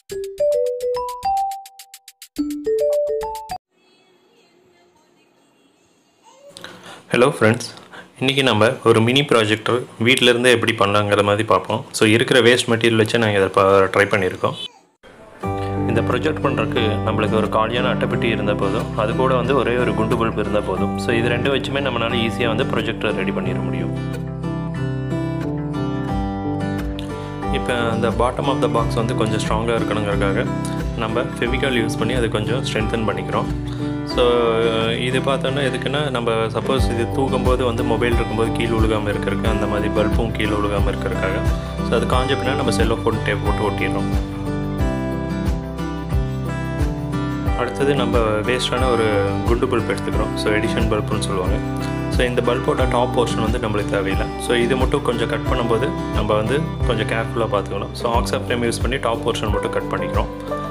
hello friends இன்றைக்கி நம்ம ஒரு மினி ப்ராஜெக்டர் வீட்டிலேருந்தே எப்படி பண்ணலாங்கிற மாதிரி பார்ப்போம் ஸோ இருக்கிற வேஸ்ட் மெட்டீரியல் வச்சு நாங்கள் இதை ட்ரை பண்ணியிருக்கோம் இந்த ப்ரொஜெக்ட் பண்ணுறதுக்கு நம்மளுக்கு ஒரு காலியான அட்டைப்பெட்டி இருந்தால் போதும் அது கூட வந்து ஒரே ஒரு குண்டு பல்ப் இருந்தால் போதும் ஸோ இது ரெண்டும் வச்சுமே நம்மளால ஈஸியாக வந்து ப்ரொஜெக்டர் ரெடி பண்ணிட முடியும் இப்போ அந்த பாட்டம் ஆஃப் த பாக்ஸ் வந்து கொஞ்சம் ஸ்ட்ராங்காக இருக்கணுங்கிறதுக்காக நம்ம ஃபெவிகால் யூஸ் பண்ணி அதை கொஞ்சம் ஸ்ட்ரென்தன் பண்ணிக்கிறோம் ஸோ இது பார்த்தோன்னா எதுக்குன்னா நம்ம சப்போஸ் இது தூக்கும்போது வந்து மொபைல் இருக்கும்போது கீழே விழுகாமல் இருக்கிறதுக்கு அந்த மாதிரி பல்பும் கீழே விழுகாமல் இருக்கிறதுக்காக ஸோ அது காஞ்ச பின்னா நம்ம செல்லோ ஃபோன் டேப் போட்டு ஒட்டிடுறோம் அடுத்தது நம்ம வேஸ்டான ஒரு குண்டு பல்ப் எடுத்துக்கிறோம் ஸோ எடிஷன் பல்புன்னு சொல்லுவாங்க ஸோ இந்த பல்போட டாப் போர்ஷன் வந்து நம்மளுக்கு தேவையில்லை ஸோ இது மட்டும் கொஞ்சம் கட் பண்ணும்போது நம்ம வந்து கொஞ்சம் கேர்ஃபுல்லாக பார்த்துக்கணும் ஸோ ஆக்ஸா ஃப்ரேம் யூஸ் பண்ணி டாப் போர்ஷன் மட்டும் கட் பண்ணிக்கிறோம்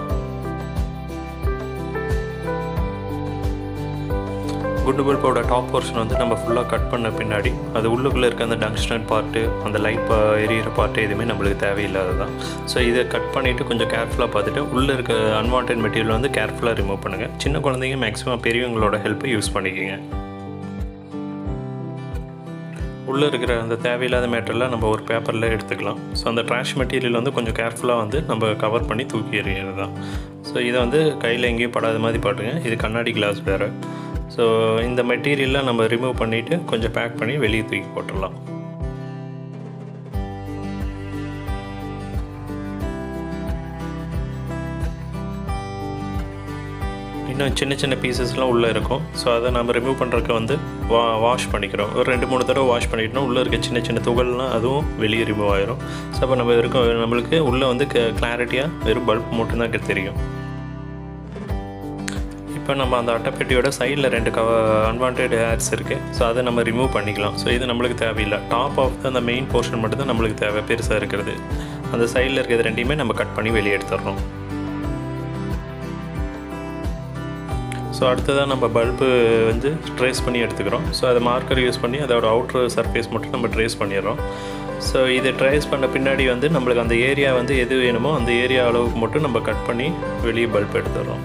குண்டு பல்போட டாப் போர்ஷன் வந்து நம்ம ஃபுல்லாக கட் பண்ண பின்னாடி அது உள்ளுக்குள்ளே இருக்க அந்த டங்ஸ்டன் பார்ட்டு அந்த லைட் எரியிற பார்ட்டு எதுவுமே நம்மளுக்கு தேவையில்லாதது தான் ஸோ இதை கட் பண்ணிவிட்டு கொஞ்சம் கேர்ஃபுல்லாக பார்த்துட்டு உள்ளே இருக்க அன்வான்ட் மெட்டீரியல் வந்து கேர்ஃபுல்லாக ரிமூவ் பண்ணுங்கள் சின்ன குழந்தைங்க மேக்ஸிமம் பெரியவங்களோட ஹெல்ப்பை யூஸ் பண்ணிக்கோங்க உள்ளே இருக்கிற அந்த தேவையில்லாத மேட்டர்லாம் நம்ம ஒரு பேப்பரில் எடுத்துக்கலாம் ஸோ அந்த ட்ராஷ் மெட்டீரியல் வந்து கொஞ்சம் கேர்ஃபுல்லாக வந்து நம்ம கவர் பண்ணி தூக்கி எறிகிறது தான் ஸோ இதை வந்து கையில் எங்கேயும் படாத மாதிரி பாட்டுங்க இது கண்ணாடி கிளாஸ் வேறு ஸோ இந்த மெட்டீரியல்லாம் நம்ம ரிமூவ் பண்ணிவிட்டு கொஞ்சம் பேக் பண்ணி வெளியே தூக்கி போட்டுடலாம் இன்னும் சின்ன சின்ன பீசஸ்லாம் உள்ளே இருக்கும் ஸோ அதை நம்ம ரிமூவ் பண்ணுறதுக்கு வந்து வா வாஷ் பண்ணிக்கிறோம் ஒரு ரெண்டு மூணு தடவை வாஷ் பண்ணிட்டோம்னா உள்ளே இருக்க சின்ன சின்ன துகள்லாம் அதுவும் வெளியே ரிமூவ் ஆயிரும் ஸோ அப்போ நம்ம இருக்கும் நம்மளுக்கு உள்ளே வந்து கிளாரிட்டியாக வெறும் பல்ப் மட்டும்தான் தெரியும் இப்போ நம்ம அந்த அட்டைப்பெட்டியோட சைடில் ரெண்டு கவ அன்வான்ட் ஹேர்ஸ் இருக்குது ஸோ அதை நம்ம ரிமூவ் பண்ணிக்கலாம் ஸோ இது நம்மளுக்கு தேவையில்லை டாப் ஆஃப் அந்த மெயின் போர்ஷன் மட்டும் தான் நம்மளுக்கு தேவை பெருசாக இருக்கிறது அந்த சைடில் இருக்கிறது ரெண்டையுமே நம்ம கட் பண்ணி வெளியே எடுத்துடுறோம் ஸோ அடுத்ததாக நம்ம பல்பு வந்து ட்ரேஸ் பண்ணி எடுத்துக்கிறோம் ஸோ அதை மார்க்கர் யூஸ் பண்ணி அதோட அவுட்ரு சர்ஃபேஸ் மட்டும் நம்ம ட்ரேஸ் பண்ணிடுறோம் ஸோ இதை ட்ரேஸ் பண்ண பின்னாடி வந்து நம்மளுக்கு அந்த ஏரியா வந்து எது வேணுமோ அந்த ஏரியா அளவுக்கு மட்டும் நம்ம கட் பண்ணி வெளியே பல்ப் எடுத்துடுறோம்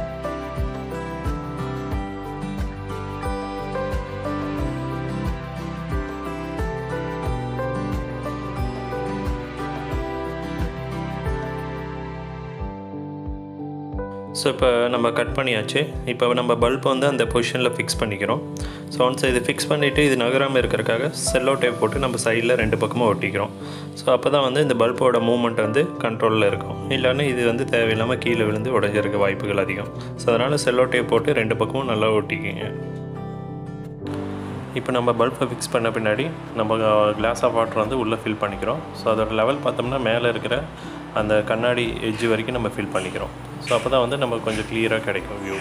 ஸோ இப்போ நம்ம கட் பண்ணியாச்சு இப்போ நம்ம பல்ப் வந்து அந்த பொசிஷனில் ஃபிக்ஸ் பண்ணிக்கிறோம் ஸோ ஒன்ஸ் இது ஃபிக்ஸ் பண்ணிவிட்டு இது நகராமல் இருக்கிறக்காக செல்லோ டேப் போட்டு நம்ம சைடில் ரெண்டு பக்கமும் ஒட்டிக்கிறோம் ஸோ அப்போ தான் வந்து இந்த பல்போட மூவ்மெண்ட் வந்து கண்ட்ரோலில் இருக்கும் இல்லைன்னா இது வந்து தேவையில்லாமல் கீழே விழுந்து உடஞ்சிருக்க வாய்ப்புகள் அதிகம் ஸோ அதனால் செல்லோ டேப் போட்டு ரெண்டு பக்கமும் நல்லா ஒட்டிக்கிங்க இப்போ நம்ம பல்பை ஃபிக்ஸ் பண்ண பின்னாடி நம்ம கிளாஸ் ஆஃப் வாட்டர் வந்து உள்ளே ஃபில் பண்ணிக்கிறோம் ஸோ அதோட லெவல் பார்த்தோம்னா மேலே இருக்கிற அந்த கண்ணாடி எட்ஜ் வரைக்கும் நம்ம ஃபில் பண்ணிக்கிறோம் ஸோ அப்போ தான் வந்து நமக்கு கொஞ்சம் கிளியராக கிடைக்கும் வியூ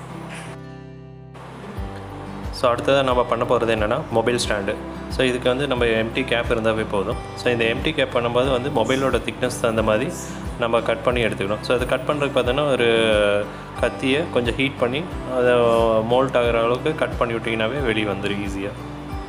ஸோ அடுத்ததாக நம்ம பண்ண போகிறது என்னென்னா மொபைல் ஸ்டாண்டு ஸோ இதுக்கு வந்து நம்ம எம்டி கேப் இருந்தாவே போதும் ஸோ இந்த எம்டி கேப் பண்ணும்போது வந்து மொபைலோட திக்னஸ் தகுந்த மாதிரி நம்ம கட் பண்ணி எடுத்துக்கணும் ஸோ அது கட் பண்ணுறதுக்கு பார்த்தோன்னா ஒரு கத்தியை கொஞ்சம் ஹீட் பண்ணி அதை மோல்ட் ஆகிற அளவுக்கு கட் பண்ணி விட்டிங்கனாவே வெளியே வந்துடும் ஈஸியாக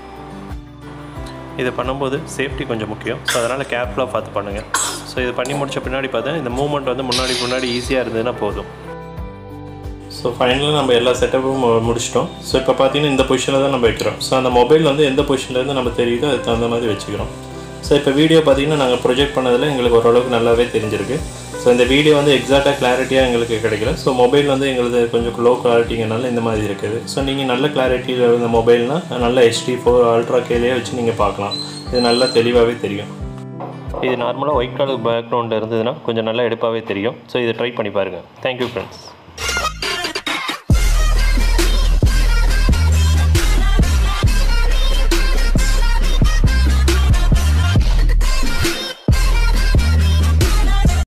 இது பண்ணும்போது சேஃப்டி கொஞ்சம் முக்கியம் ஸோ அதனால் கேர்ஃபுல்லாக பார்த்து பண்ணுங்கள் ஸோ இது பண்ணி முடித்த பின்னாடி பார்த்தா இந்த மூவ்மெண்ட் வந்து முன்னாடி முன்னாடி ஈஸியாக இருந்ததுன்னா போதும் ஸோ ஃபைனலாக நம்ம எல்லா செட்டப்பும் முடிச்சிட்டோம் ஸோ இப்போ பார்த்தீங்கன்னா இந்த பொசிஷனில் தான் நம்ம வைக்கிறோம் ஸோ அந்த மொபைல் வந்து எந்த பொசிஷன்லேருந்து நம்ம தெரியுதோ அதுக்கு தகுந்த மாதிரி வச்சுக்கிறோம் ஸோ இப்போ வீடியோ பார்த்தீங்கன்னா நாங்கள் ப்ரொஜெக்ட் பண்ணதில் எங்களுக்கு ஓரளவுக்கு நல்லாவே தெரிஞ்சிருக்கு ஸோ இந்த வீடியோ வந்து எக்ஸாக்டாக கிளாரிட்டியாக எங்களுக்கு கிடைக்கல ஸோ மொபைல் வந்து எங்களுக்கு கொஞ்சம் லோ கிளாரிட்டிங்கனால இந்த மாதிரி இருக்குது ஸோ நீங்கள் நல்ல கிளாரிட்டியில் இருந்த மொபைல்னால் நல்ல ஹெச்டி ஃபோர் அல்ட்ரா கேலேயே வச்சு நீங்கள் பார்க்கலாம் இது நல்லா தெளிவாகவே தெரியும் இது நார்மலாக ஒயிட் கலர் பேக்ரவுண்டில் இருந்ததுன்னா கொஞ்சம் நல்லா எடுப்பாகவே தெரியும் ஸோ இதை ட்ரை பண்ணி பாருங்கள் தேங்க்யூ ஃப்ரெண்ட்ஸ்